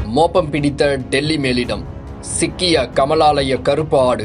மோப்பம் பிடித்த டெல்லி மேலிடம் சிக்கிய கமலாலய கருப்பு ஆடு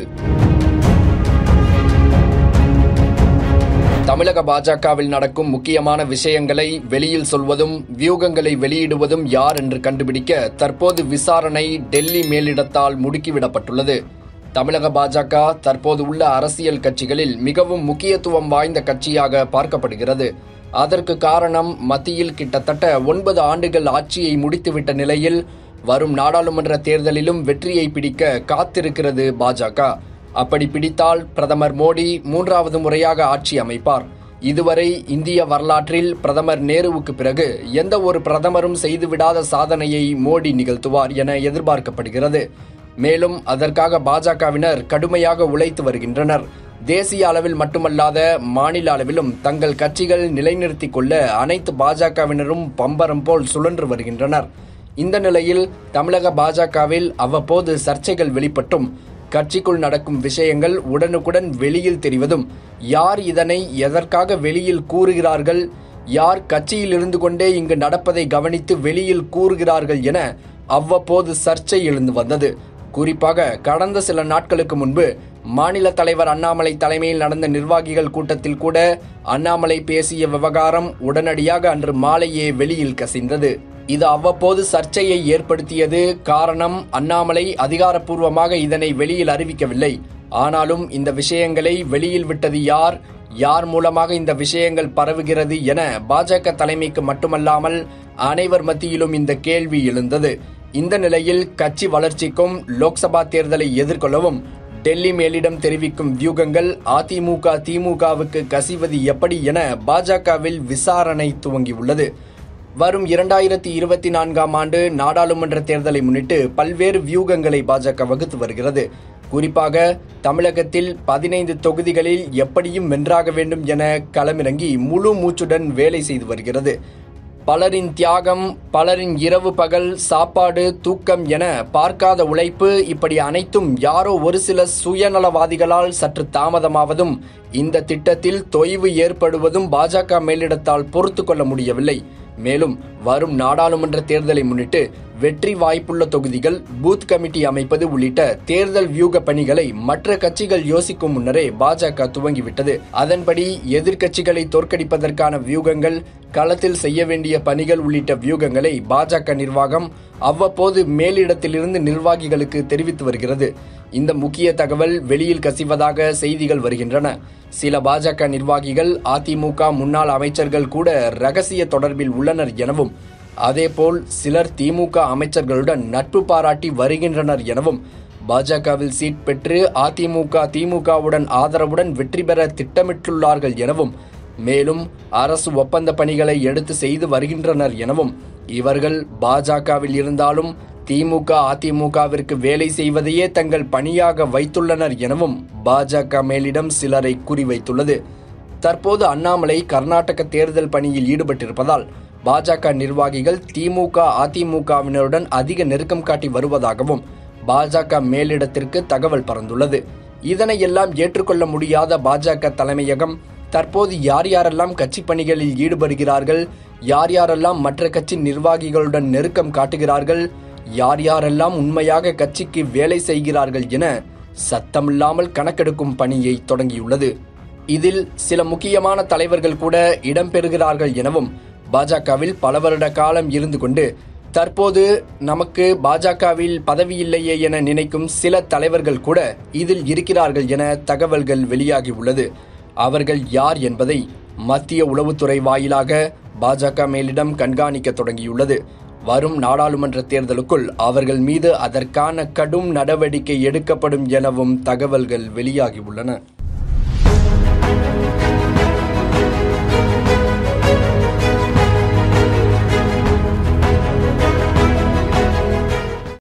தமிழக பாஜகவில் நடக்கும் முக்கியமான விஷயங்களை வெளியில் சொல்வதும் வியூகங்களை வெளியிடுவதும் யார் என்று கண்டுபிடிக்க தற்போது விசாரணை டெல்லி மேலிடத்தால் முடுக்கிவிடப்பட்டுள்ளது தமிழக பாஜக தற்போது உள்ள அரசியல் கட்சிகளில் மிகவும் முக்கியத்துவம் வாய்ந்த கட்சியாக பார்க்கப்படுகிறது அதற்கு காரணம் மத்தியில் கிட்டத்தட்ட ஒன்பது ஆண்டுகள் ஆட்சியை முடித்துவிட்ட நிலையில் வரும் நாடாளுமன்ற தேர்தலிலும் வெற்றியை பிடிக்க காத்திருக்கிறது பாஜக அப்படி பிடித்தால் பிரதமர் மோடி மூன்றாவது முறையாக ஆட்சி அமைப்பார் இதுவரை இந்திய வரலாற்றில் பிரதமர் நேருவுக்கு பிறகு எந்த ஒரு பிரதமரும் செய்துவிடாத சாதனையை மோடி நிகழ்த்துவார் என எதிர்பார்க்கப்படுகிறது மேலும் அதற்காக பாஜகவினர் கடுமையாக உழைத்து வருகின்றனர் தேசிய அளவில் மட்டுமல்லாத மாநில அளவிலும் தங்கள் கட்சிகள் நிலைநிறுத்திக் கொள்ள அனைத்து பாஜகவினரும் பம்பரம் போல் சுழன்று வருகின்றனர் இந்த நிலையில் தமிழக பாஜகவில் அவ்வப்போது சர்ச்சைகள் வெளிப்பட்டும் கட்சிக்குள் நடக்கும் விஷயங்கள் உடனுக்குடன் வெளியில் தெரிவதும் யார் இதனை எதற்காக வெளியில் கூறுகிறார்கள் யார் கட்சியில் இருந்து கொண்டே இங்கு நடப்பதை கவனித்து வெளியில் கூறுகிறார்கள் என அவ்வப்போது சர்ச்சை எழுந்து வந்தது குறிப்பாக கடந்த சில நாட்களுக்கு முன்பு மாநில தலைவர் அண்ணாமலை தலைமையில் நடந்த நிர்வாகிகள் கூட்டத்தில் கூட அண்ணாமலை பேசிய விவகாரம் உடனடியாக அன்று மாலையே வெளியில் கசிந்தது இது அவ்வப்போது சர்ச்சையை ஏற்படுத்தியது காரணம் அண்ணாமலை அதிகாரப்பூர்வமாக இதனை வெளியில் அறிவிக்கவில்லை ஆனாலும் இந்த விஷயங்களை வெளியில் விட்டது யார் யார் மூலமாக இந்த விஷயங்கள் பரவுகிறது என பாஜக தலைமைக்கு மட்டுமல்லாமல் அனைவர் மத்தியிலும் இந்த கேள்வி எழுந்தது இந்த நிலையில் கட்சி வளர்ச்சிக்கும் லோக்சபா தேர்தலை எதிர்கொள்ளவும் டெல்லி மேலிடம் தெரிவிக்கும் வியூகங்கள் அதிமுக திமுகவுக்கு கசிவது எப்படி என பாஜகவில் விசாரணை துவங்கியுள்ளது வரும் இரண்டாயிரத்தி இருபத்தி நான்காம் ஆண்டு நாடாளுமன்ற தேர்தலை முன்னிட்டு பல்வேறு வியூகங்களை பாஜக வகுத்து வருகிறது குறிப்பாக தமிழகத்தில் பதினைந்து தொகுதிகளில் எப்படியும் வென்றாக வேண்டும் என களமிறங்கி முழு மூச்சுடன் வேலை செய்து வருகிறது பலரின் தியாகம் பலரின் இரவு பகல் சாப்பாடு தூக்கம் என பார்க்காத உழைப்பு இப்படி அனைத்தும் யாரோ ஒரு சில சுயநலவாதிகளால் சற்று தாமதமாவதும் இந்த திட்டத்தில் தொய்வு ஏற்படுவதும் பாஜக மேலிடத்தால் பொறுத்து கொள்ள முடியவில்லை மேலும் வரும் நாடாளுமன்ற தேர்தலை முன்னிட்டு வெற்றி வாய்ப்புள்ள தொகுதிகள் பூத் கமிட்டி அமைப்பது உள்ளிட்ட தேர்தல் வியூக பணிகளை மற்ற கட்சிகள் யோசிக்கும் முன்னரே பாஜக துவங்கிவிட்டது அதன்படி எதிர்க்கட்சிகளை தோற்கடிப்பதற்கான வியூகங்கள் களத்தில் செய்ய வேண்டிய பணிகள் உள்ளிட்ட வியூகங்களை பாஜக நிர்வாகம் அவ்வப்போது மேலிடத்திலிருந்து நிர்வாகிகளுக்கு தெரிவித்து வருகிறது இந்த முக்கிய தகவல் வெளியில் கசிவதாக செய்திகள் வருகின்றன சில பாஜக நிர்வாகிகள் அதிமுக முன்னாள் அமைச்சர்கள் கூட ரகசிய தொடர்பில் உள்ளனர் எனவும் அதேபோல் சிலர் திமுக அமைச்சர்களுடன் நட்பு பாராட்டி வருகின்றனர் எனவும் பாஜகவில் சீட் பெற்று அதிமுக திமுகவுடன் ஆதரவுடன் வெற்றி பெற திட்டமிட்டுள்ளார்கள் எனவும் மேலும் அரசு ஒப்பந்த பணிகளை எடுத்து செய்து வருகின்றனர் எனவும் இவர்கள் பாஜகவில் இருந்தாலும் திமுக அதிமுகவிற்கு வேலை செய்வதையே தங்கள் பணியாக வைத்துள்ளனர் எனவும் பாஜக மேலிடம் சிலரை குறிவைத்துள்ளது தற்போது அண்ணாமலை கர்நாடக தேர்தல் பணியில் ஈடுபட்டிருப்பதால் பாஜக நிர்வாகிகள் திமுக அதிமுகவினருடன் அதிக நெருக்கம் காட்டி வருவதாகவும் பாஜக மேலிடத்திற்கு தகவல் பறந்துள்ளது இதனையெல்லாம் ஏற்றுக்கொள்ள முடியாத பாஜக தலைமையகம் தற்போது யார் யாரெல்லாம் கட்சி பணிகளில் ஈடுபடுகிறார்கள் யார் யாரெல்லாம் மற்ற கட்சி நிர்வாகிகளுடன் நெருக்கம் காட்டுகிறார்கள் யார் யாரெல்லாம் உண்மையாக கட்சிக்கு வேலை செய்கிறார்கள் என சத்தமில்லாமல் கணக்கெடுக்கும் பணியை தொடங்கியுள்ளது இதில் சில முக்கியமான தலைவர்கள் கூட இடம்பெறுகிறார்கள் எனவும் பாஜகவில் பல வருட காலம் இருந்து கொண்டு தற்போது நமக்கு பாஜகவில் பதவி இல்லையே என நினைக்கும் சில தலைவர்கள் கூட இதில் இருக்கிறார்கள் என தகவல்கள் வெளியாகியுள்ளது அவர்கள் யார் என்பதை மத்திய உளவுத்துறை வாயிலாக பாஜக மேலிடம் கண்காணிக்க தொடங்கியுள்ளது வரும் நாடாளுமன்ற தேர்தலுக்குள் அவர்கள் மீது அதற்கான கடும் நடவடிக்கை எடுக்கப்படும் எனவும் தகவல்கள் வெளியாகியுள்ளன